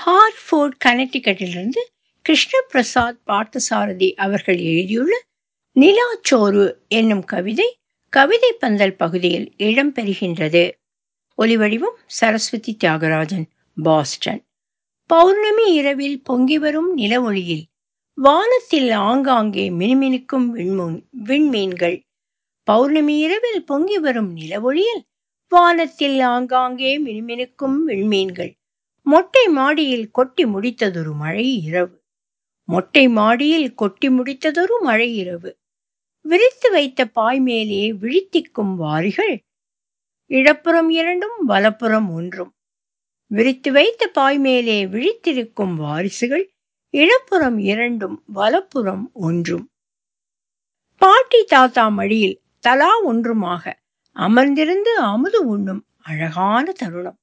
Hartford கனெக்டிகட்டிலிருந்து கிருஷ்ண பிரசாத் பார்த்தசாரதி அவர்கள் எழுதியுள்ள நிலாச்சோறு என்னும் கவிதை கவிதை பந்தல் பகுதியில் இடம்பெறுகின்றது ஒலிவடிவம் சரஸ்வதி தியாகராஜன் பாஸ்டன் பௌர்ணமி இரவில் பொங்கி வரும் நிலவொளியில் வானத்தில் ஆங்காங்கே மினுமினுக்கும் விண்மூன் விண்மீன்கள் பௌர்ணமி இரவில் பொங்கி வரும் நிலவொளியில் வானத்தில் ஆங்காங்கே மினுமினுக்கும் விண்மீன்கள் மொட்டை மாடியில் கொட்டி முடித்ததொரு மழை இரவு மொட்டை மாடியில் கொட்டி முடித்ததொரு மழை இரவு விரித்து வைத்த பாய் மேலே விழித்திக்கும் வாரிகள் இடப்புறம் இரண்டும் வலப்புறம் ஒன்றும் விரித்து வைத்த பாய் மேலே விழித்திருக்கும் வாரிசுகள் இடப்புறம் இரண்டும் வலப்புறம் ஒன்றும் பாட்டி தாத்தா மடியில் தலா ஒன்றுமாக அமர்ந்திருந்து அமுது உண்ணும் அழகான தருணம்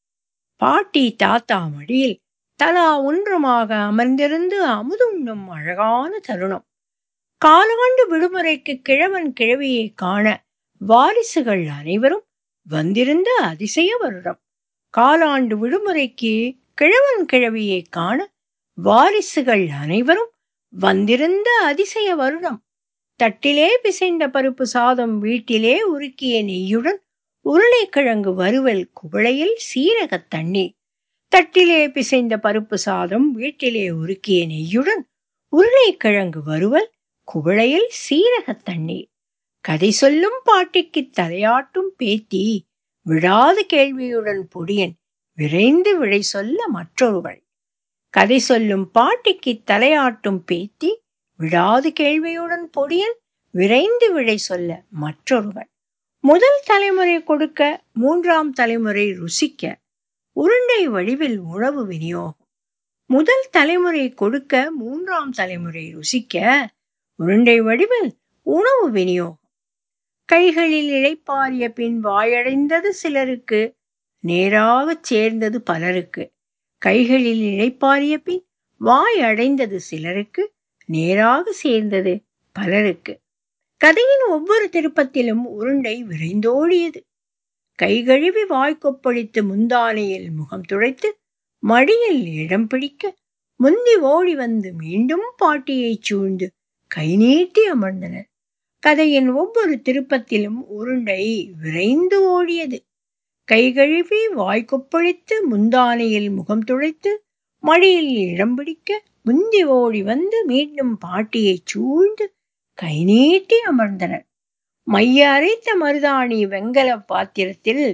பாட்டி தாத்தா மடியில் தலா ஒன்றுமாக அமர்ந்திருந்து அமுது உண்ணும் அழகான தருணம் காலாண்டு விடுமுறைக்கு கிழவன் கிழவியை காண வாரிசுகள் அனைவரும் வந்திருந்த அதிசய வருடம் காலாண்டு விடுமுறைக்கு கிழவன் கிழவியை காண வாரிசுகள் அனைவரும் வந்திருந்த அதிசய வருடம் தட்டிலே பிசைந்த பருப்பு சாதம் வீட்டிலே உருக்கிய நெய்யுடன் உருளைக்கிழங்கு வறுவல் குவளையில் சீரக தண்ணீர் தட்டிலே பிசைந்த பருப்பு சாதம் வீட்டிலே உருக்கிய நெய்யுடன் உருளைக்கிழங்கு வறுவல் குவளையில் சீரக தண்ணீர் கதை சொல்லும் பாட்டிக்கு தலையாட்டும் பேத்தி விடாத கேள்வியுடன் பொடியன் விரைந்து விடை சொல்ல மற்றொருவள் கதை சொல்லும் பாட்டிக்கு தலையாட்டும் பேத்தி விடாது கேள்வியுடன் பொடியன் விரைந்து விடை சொல்ல மற்றொருவன் முதல் தலைமுறை கொடுக்க மூன்றாம் தலைமுறை ருசிக்க உருண்டை வடிவில் உணவு விநியோகம் முதல் தலைமுறை கொடுக்க மூன்றாம் தலைமுறை ருசிக்க உருண்டை வடிவில் உணவு விநியோகம் கைகளில் இழைப்பாரிய பின் வாயடைந்தது சிலருக்கு நேராகச் சேர்ந்தது பலருக்கு கைகளில் இழைப்பாரிய பின் வாய் அடைந்தது சிலருக்கு நேராக சேர்ந்தது பலருக்கு கதையின் ஒவ்வொரு திருப்பத்திலும் உருண்டை விரைந்தோடியது கை கழுவி வாய்க்கொப்பளித்து முந்தானையில் முகம் துடைத்து மடியில் இடம் பிடிக்க முந்தி ஓடி வந்து மீண்டும் பாட்டியை சூழ்ந்து கை நீட்டி அமர்ந்தனர் கதையின் ஒவ்வொரு திருப்பத்திலும் உருண்டை விரைந்து ஓடியது கை கழுவி வாய்க்கொப்பளித்து முந்தானையில் முகம் துடைத்து மடியில் இடம் பிடிக்க முந்தி ஓடி வந்து மீண்டும் பாட்டியை சூழ்ந்து கை நீட்டி அமர்ந்தனர் மைய அரைத்த மருதாணி வெங்கல பாத்திரத்தில்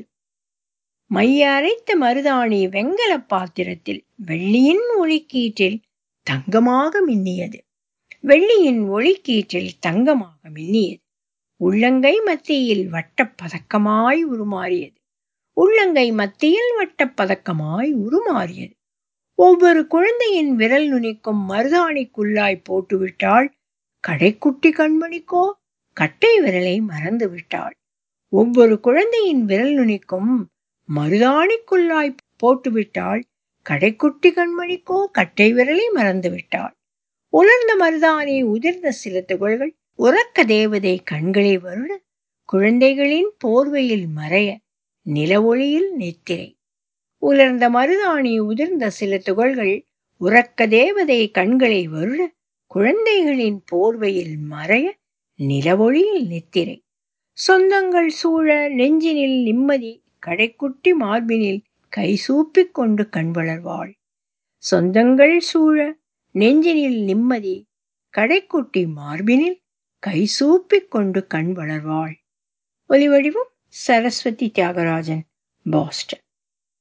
மைய அரைத்த மருதாணி வெங்கல பாத்திரத்தில் வெள்ளியின் ஒளிக்கீற்றில் தங்கமாக மின்னியது வெள்ளியின் ஒளிக்கீற்றில் தங்கமாக மின்னியது உள்ளங்கை மத்தியில் வட்டப் பதக்கமாய் உருமாறியது உள்ளங்கை மத்தியில் வட்டப் பதக்கமாய் உருமாறியது ஒவ்வொரு குழந்தையின் விரல் நுனிக்கும் மருதாணிக்குள்ளாய் போட்டுவிட்டாள் கடைக்குட்டி கண்மணிக்கோ கட்டை விரலை மறந்து விட்டாள் ஒவ்வொரு குழந்தையின் விரல் நுனிக்கும் மருதாணிக்குள்ளாய் போட்டுவிட்டாள் கடைக்குட்டி கண்மணிக்கோ கட்டை விரலை மறந்து விட்டாள் உலர்ந்த மருதாணி உதிர்ந்த சில துகள்கள் உறக்க தேவதை கண்களை வருட குழந்தைகளின் போர்வையில் மறைய நிலவொளியில் நெத்திரை உலர்ந்த மருதாணி உதிர்ந்த சில துகள்கள் உறக்க தேவதை கண்களை வருட குழந்தைகளின் போர்வையில் மறைய நிலவொளியில் நித்திரை சொந்தங்கள் சூழ நெஞ்சினில் நிம்மதி கடைக்குட்டி மார்பினில் கை சூப்பிக் கொண்டு கண் வளர்வாள் சொந்தங்கள் சூழ நெஞ்சினில் நிம்மதி கடைக்குட்டி மார்பினில் கை சூப்பிக் கொண்டு கண் வளர்வாள் ஒலிவடிவம் சரஸ்வதி தியாகராஜன் பாஸ்டன்